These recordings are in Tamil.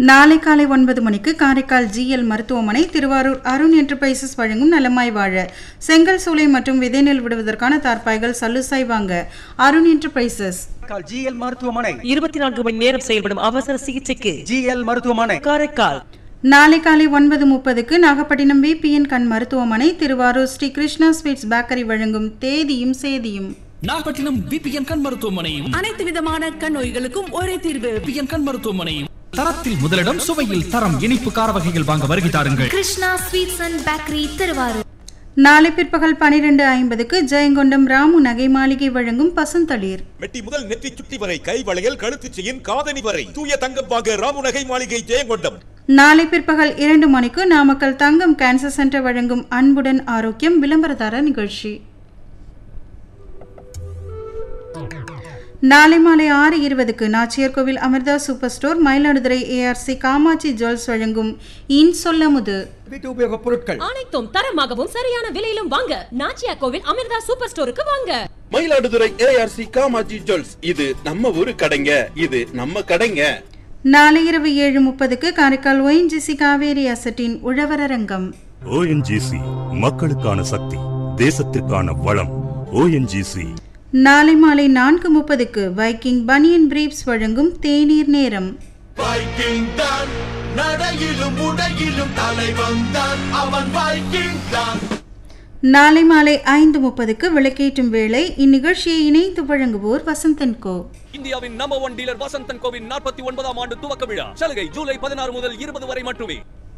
நாளை காலை ஒன்பது மணிக்கு காரைக்கால் ஜிஎல் மருத்துவமனை திருவாரூர் அருண் என்டர்பிரைசஸ் வழங்கும் நலமாய் வாழ செங்கல் சூளை மற்றும் விதை நெல் விடுவதற்கான தார்ப்பாய்கள் சல்லுசாய் வாங்க அருண் என்டர்பிரைசஸ் காரைக்கால் ஜிஎல் மருத்துவமனை இருபத்தி நான்கு மணி நேரம் செயல்படும் அவசர சிகிச்சைக்கு ஜிஎல் மருத்துவமனை காரைக்கால் நாளை காலை ஒன்பது முப்பதுக்கு நாகப்பட்டினம் விபிஎன் கண் மருத்துவமனை திருவாரூர் ஸ்ரீ கிருஷ்ணா ஸ்வீட்ஸ் பேக்கரி வழங்கும் தேதியும் சேதியும் நாகப்பட்டினம் பிபிஎன் கண் மருத்துவமனையும் அனைத்து விதமான கண் நோய்களுக்கும் ஒரே தீர்வு பிபிஎன் கண் மருத்துவமனையும் தரத்தில் முதலிடம் சுவையில் தரம் இனிப்பு கார வகைகள் வாங்க வருகை தாருங்கள் Krishna sweets and bakery Thiruvarur நாளை பிற்பகல் பனிரெண்டு ஐம்பதுக்கு ஜெயங்கொண்டம் ராமு நகை மாளிகை வழங்கும் பசுந்தளிர் மெட்டி முதல் நெற்றி சுட்டி வரை கை வளையல் கழுத்துச் செயின் காதணி வரை தூய தங்கம் வாங்க ராமுநகை மாளிகை ஜெயங்கொண்டம் நாளை பிற்பகல் இரண்டு மணிக்கு நாமக்கல் தங்கம் கேன்சர் சென்டர் வழங்கும் அன்புடன் ஆரோக்கியம் விளம்பரதார நிகழ்ச்சி நாளை மாலை ஆறு இருபதுக்கு Nachiyar Koil Amirtha super store Mayiladuthurai ARC Kamatchi jewels வழங்கும் இன் சொல்லமுது வீட்டு உபயோகப் பொருட்கள் அனைத்தும் தரமாகவும் சரியான விலையிலும் வாங்க நாச்சியா கோவில் அமிர்தா சூப்பர் ஸ்டோருக்கு வாங்க மயிலாடுதுறை ஏஆர்சி காமாஜி ஜுவல்ஸ் இது நம்ம ஊரு கடைங்க இது நம்ம கடைங்க நாளை இரவு ஏழு முப்பதுக்கு காரைக்கால் ஒயின்ஜிசி காவேரி அசட்டின் உழவரரங்கம் ஓஎன்ஜிசி மக்களுக்கான சக்தி தேசத்திற்கான வளம் ஓஎன்ஜிசி நாளை மாலை நான்கு முப்பதுக்கு வைக்கிங் பனியன் பிரீப்ஸ் வழங்கும் தேநீர் நேரம் வைக்கிங் தான் நடையிலும் உடையிலும் தலைவன் தான் அவன் வைக்கிங் தான் நாளை மாலை ஐந்து முப்பதுக்கு விளக்கேற்றும் வேளை இந்நிகழ்ச்சியை இணைந்து வழங்குவோர் வசந்தன் கோ இந்தியாவின் நம்பர் ஒன் டீலர் வசந்தன் கோவின் நாற்பத்தி ஒன்பதாம் ஆண்டு துவக்க விழா சலுகை ஜூலை பதினாறு முதல் இருபது வரை மட்டுமே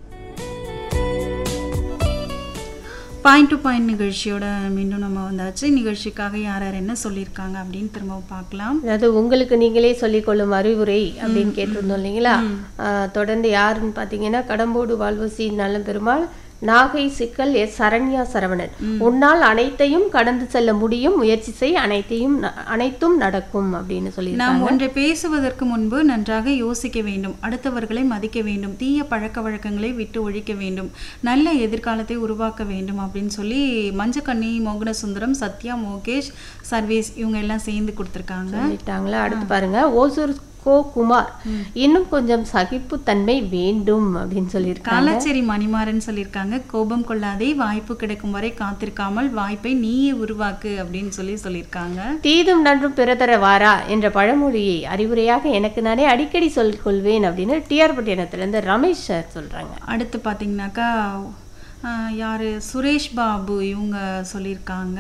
பாயிண்ட் டு பாயிண்ட் நிகழ்ச்சியோட மீண்டும் நம்ம வந்தாச்சு நிகழ்ச்சிக்காக யார் யார் என்ன சொல்லியிருக்காங்க அப்படின்னு திரும்ப பார்க்கலாம் அதாவது உங்களுக்கு நீங்களே சொல்லிக்கொள்ளும் அறிவுரை அப்படின்னு கேட்டிருந்தோம் இல்லைங்களா ஆஹ் தொடர்ந்து யாருன்னு பார்த்தீங்கன்னா கடம்போடு வாழ்வசி நல்ல பெருமாள் நாகை சிக்கல் எஸ் சரண்யா சரவணன் உன்னால் அனைத்தையும் கடந்து செல்ல முடியும் முயற்சி செய் அனைத்தையும் ந- அனைத்தும் நடக்கும் அப்படின்னு நாம் சொல்லியிருக்காங்க ஒன்றை பேசுவதற்கு முன்பு நன்றாக யோசிக்க வேண்டும் அடுத்தவர்களை மதிக்க வேண்டும் தீய பழக்க வழக்கங்களை விட்டு ஒழிக்க வேண்டும் நல்ல எதிர்காலத்தை உருவாக்க வேண்டும் அப்படின்னு சொல்லி மஞ்சக்கண்ணி மோகன சுந்தரம் சத்யா மோகேஷ் சர்வேஸ் இவங்க எல்லாம் சேர்ந்து கொடுத்துருக்காங்க சொல்லிட்டாங்களா அடுத்து பாருங்க ஓசூர் கோ குமார் இன்னும் கொஞ்சம் சகிப்புத்தன்மை வேண்டும் அப்படின்னு சொல்லியிருக்காங்க காலாச்சேரி மணிமாறன் சொல்லியிருக்காங்க கோபம் கொள்ளாதே வாய்ப்பு கிடைக்கும் வரை காத்திருக்காமல் வாய்ப்பை நீயே உருவாக்கு அப்படின்னு சொல்லி சொல்லியிருக்காங்க தீதும் நன்றும் பிறதர வாரா என்ற பழமொழியை அறிவுரையாக எனக்கு நானே அடிக்கடி சொல்லிக் கொள்வேன் அப்படின்னு டிஆர் பட்டினத்திலேருந்து ரமேஷ் சார் சொல்றாங்க அடுத்து பார்த்தீங்கன்னாக்கா ஆஹ், யாரு சுரேஷ் பாபு இவங்க சொல்லியிருக்காங்க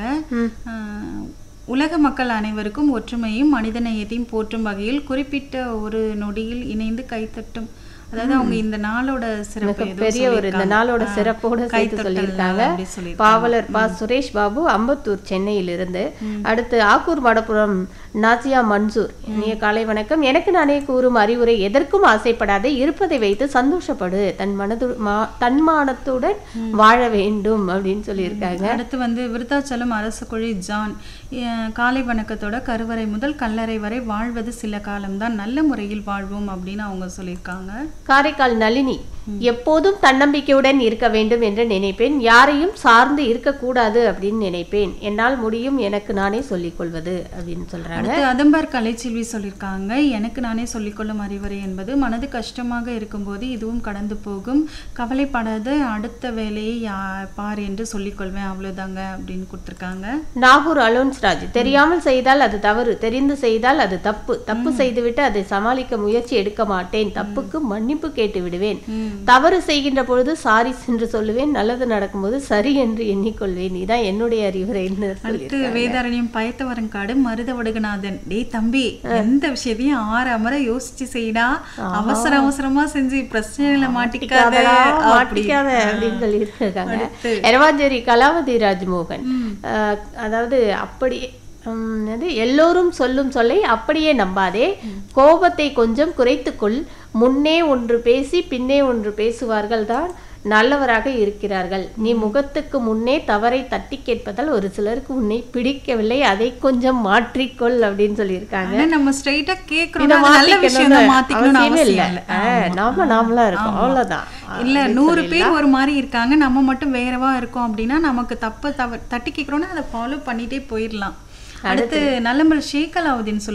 ஆஹ், உலக மக்கள் அனைவருக்கும் ஒற்றுமையும் மனிதநேயத்தையும் போற்றும் வகையில் குறிப்பிட்ட ஒரு நொடியில் இணைந்து கைத்தட்டும் அதாவது அவங்க இந்த நாளோட சிறப்பு ஏதோ பெரிய ஒரு இந்த சொல்லியிருக்காங்க. நாளோட ஆ, சிறப்போட சேர்த்து கைத்தட்டல் சொல்லியிருக்காங்க அப்படி சொல்லியிருக்காங்க. பாவலர் பா சுரேஷ் பாபு அம்பத்தூர் சென்னையிலிருந்து அடுத்து ஆக்கூர் மடப்புறம் நாசியா மன்சூர் இனிய காலை வணக்கம் எனக்கு நானே கூறும் அறிவுரை எதற்கும் ஆசைப்படாதே இருப்பதை வைத்து சந்தோஷப்படு தன் மனது மா- தன்மானத்துடன் வாழ வேண்டும் அப்படின்னு சொல்லியிருக்காங்க அடுத்து வந்து விருத்தாச்சலம் அரசு குழி ஜான் அஹ், காலை வணக்கத்தோட கருவறை முதல் கல்லறை வரை வாழ்வது சில காலம்தான் நல்ல முறையில் வாழ்வோம் அப்படின்னு அவங்க சொல்லியிருக்காங்க காரைக்கால் நளினி எப்போதும் தன்னம்பிக்கையுடன் இருக்க வேண்டும் என்று நினைப்பேன் யாரையும் சார்ந்து இருக்கக்கூடாது அப்படின்னு நினைப்பேன் என்னால் முடியும் எனக்கு நானே சொல்லிக் கொள்வது அப்படின்னு சொல்றாங்க அடுத்து அதம்பார் கலைச்செல்வி சொல்லியிருக்காங்க எனக்கு நானே சொல்லிக்கொள்ளும் அறிவுரை என்பது மனது கஷ்டமாக இருக்கும்போது இதுவும் கடந்து போகும் கவலைப்படாத அடுத்த வேலையை யா- பார் என்று சொல்லிக்கொள்வேன் அவ்வளவுதாங்க அப்படின்னு கொடுத்துருக்காங்க நாகூர் அலோன்ஸ்ராஜ் தெரியாமல் செய்தால் அது தவறு தெரிந்து செய்தால் அது தப்பு தப்பு செய்துவிட்டு அதை சமாளிக்க முயற்சி எடுக்க மாட்டேன் தப்புக்கு மன்னிப்பு கேட்டு விடுவேன் தவறு செய்கின்ற பொழுது சாரி என்று சொல்லுவேன் நல்லது நடக்கும்போது சரி என்று எண்ணிக்கொள்வேன் இதான் என்னுடைய அறிவுரைன்னு அடுத்து சொல்லியிருக்காங்க வேதாரண்யம் பயத்தவரங்காடு மருத வடுகநாதன் டேய் தம்பி எந்த விஷயத்தையும் ஆற அமர யோசிச்சு செய்டா அவசர அவசரமா செஞ்சு பிரச்சனையில மாட்டிக்காத மாட்டிக்காதடா, அப்படி. மாட்டிக்காத அப்படின்னு சொல்லியிருக்காங்க அடுத்து. எரவாஞ்சேரி கலாவதி ராஜ்மோகன் அஹ், அதாவது அப்படி உம், அது எல்லோரும் சொல்லும் சொல்லை அப்படியே நம்பாதே கோபத்தை கொஞ்சம் குறைத்துக்கொள் முன்னே ஒன்று பேசி பின்னே ஒன்று பேசுவார்கள் தான் நல்லவராக இருக்கிறார்கள் நீ முகத்துக்கு முன்னே தவறை தட்டி கேட்பதால் ஒரு சிலருக்கு உன்னை பிடிக்கவில்லை அதை கொஞ்சம் மாற்றிக்கொள் அப்படின்னு சொல்லியிருக்காங்க ஆனா நம்ம ஸ்ட்ரைட்டா கேக்குறோம் இதை அது நல்ல விஷயம் தான் மாத்திக்கணும்னு மாத்திக்கணும்னு அவசியமே அவசியம் இல்லை இல்லை ஆ, நாம நாமளா இருக்கோம் அவ்வளவுதான் இல்ல அப்படின்னு நூறு சொல்லிடலாம். பேர் ஒரு மாதிரி இருக்காங்க நம்ம மட்டும் வேறவா இருக்கோம் அப்படின்னா நமக்கு தப்பு தவ தட்டி கேட்குறோன்னா அதை ஃபாலோ பண்ணிட்டே போயிடலாம் அடுத்து நல்லமல் ஷேக் அலாவுதீன் சொல்லி